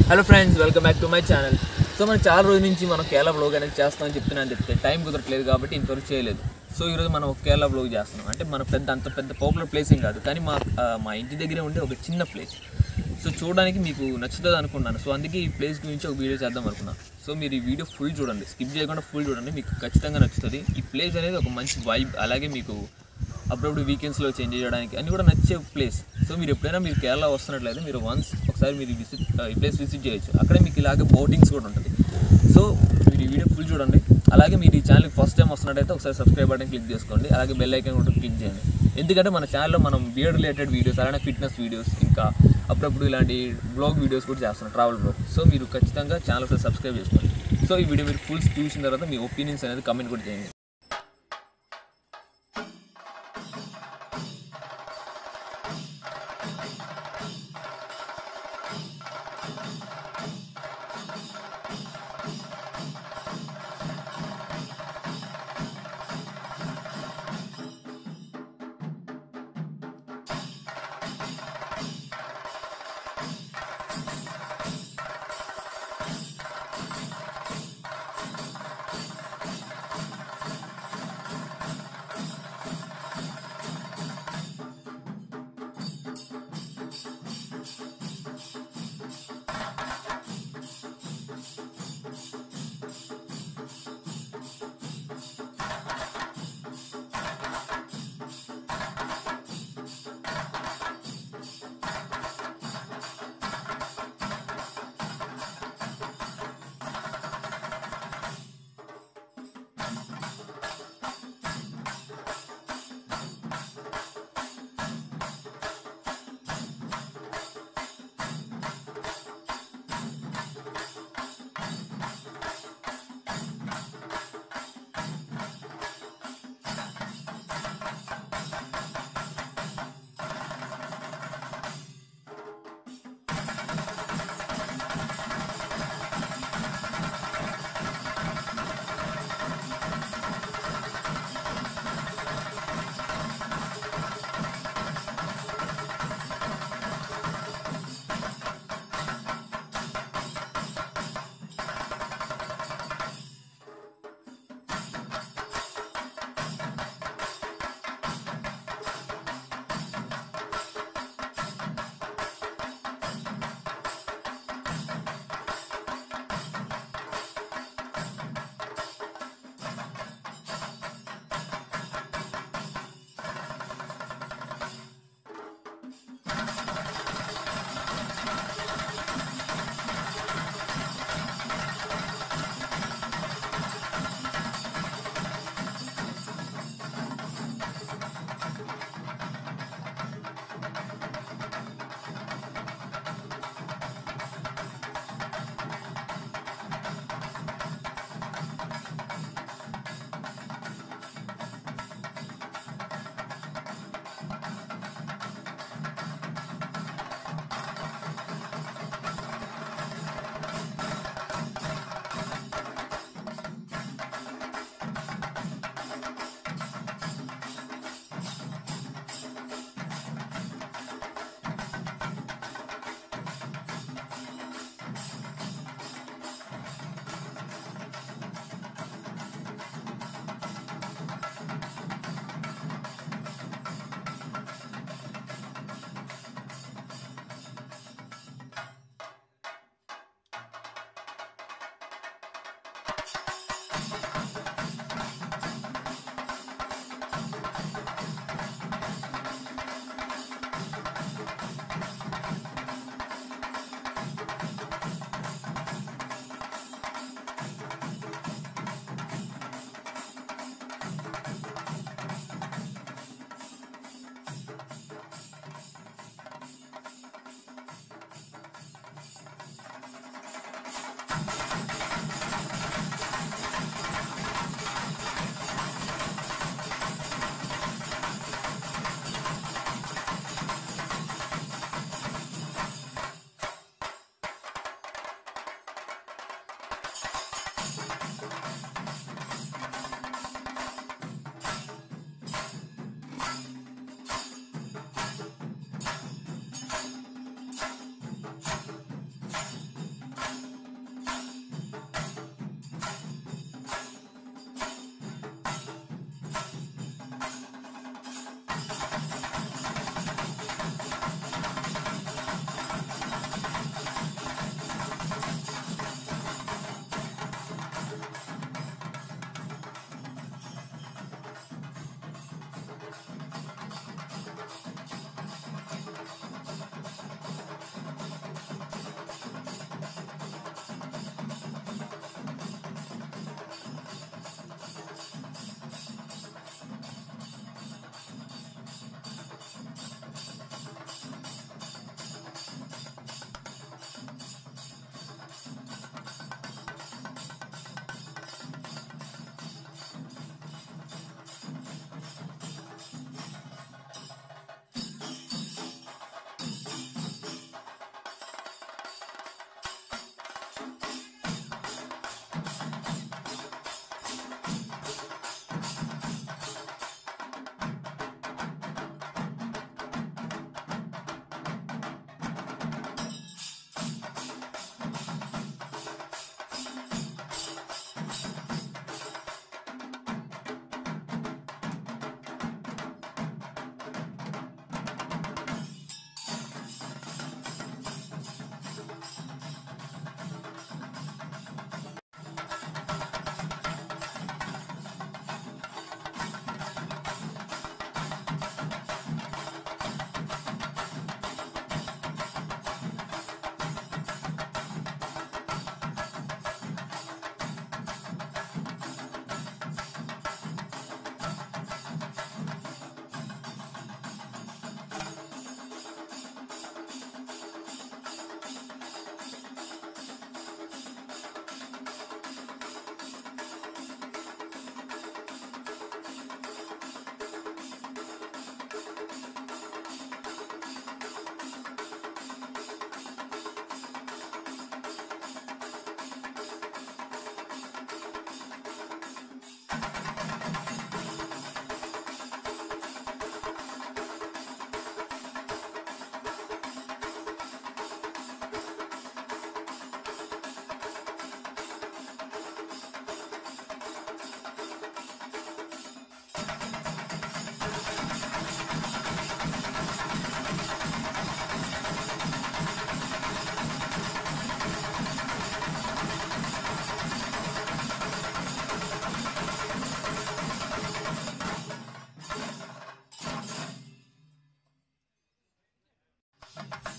hello friends welcome back to my channel so మనం చాలా రోజుల నుంచి మనం కేరళ బ్లాగ్ అనేది చేస్తామని చెప్తున్నాను చెప్తే టైం కుదరట్లేదు కాబట్టి ఇంతవరకు చేయలేదు సో ఈరోజు మనం ఒక కేరళ బ్లాగ్ చేస్తున్నాం అంటే మన పెద్ద అంత పెద్ద పాపులర్ ప్లేస్ ఏం కాదు కానీ మా ఆ, మా ఇంటి దగ్గరే ఉండే ఒక చిన్న ప్లేస్ సో చూడడానికి మీకు నచ్చుతుంది అనుకున్నాను సో అందుకే ఈ ప్లేస్ గురించి ఒక వీడియో చేద్దాం అనుకున్నాను సో మీరు ఈ వీడియో ఫుల్ చూడండి స్కిప్ చేయకుండా ఫుల్ చూడండి మీకు ఖచ్చితంగా నచ్చుతుంది ఈ ప్లేస్ అనేది ఒక మంచి వైబ్ అలాగే మీకు అప్పుడప్పుడు వీకెండ్స్లో చేంజ్ చేయడానికి అన్ని కూడా నచ్చే ప్లేస్ సో మీరు ఎప్పుడైనా మీరు కేరళ వస్తున్నట్లయితే మీరు వన్స్ ఒకసారి మీరు విజిట్ ఈ ప్లేస్ విజిట్ చేయొచ్చు అక్కడే మీకు ఇలాగే బోటింగ్స్ కూడా ఉంటుంది సో మీరు ఈ వీడియో ఫుల్ చూడండి అలాగే మీరు ఈ ఛానల్కి ఫస్ట్ టైం వస్తున్నట్టయితే ఒకసారి సబ్స్క్రైబ్ బటన్ క్లిక్ చేసుకోండి అలాగే బెల్ ఐకాన్ కూడా క్లిక్ చేయండి ఎందుకంటే మన ఛానల్లో మనం బియర్ రిలేటెడ్ వీడియోస్ అలానే ఫిట్నెస్ వీడియోస్ ఇంకా అప్పుడప్పుడు ఇలాంటి బ్లాగ్ వీడియోస్ కూడా చేస్తున్నాం ట్రావెల్ బ్లాగ్ సో మీరు ఖచ్చితంగా ఛానల్ సబ్స్క్రైబ్ చేసుకోండి సో ఈ వీడియో మీరు ఫుల్ చూసిన తర్వాత మీ ఒపీనియన్స్ అనేది కమెంట్ కూడా చేయండి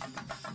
బాయ్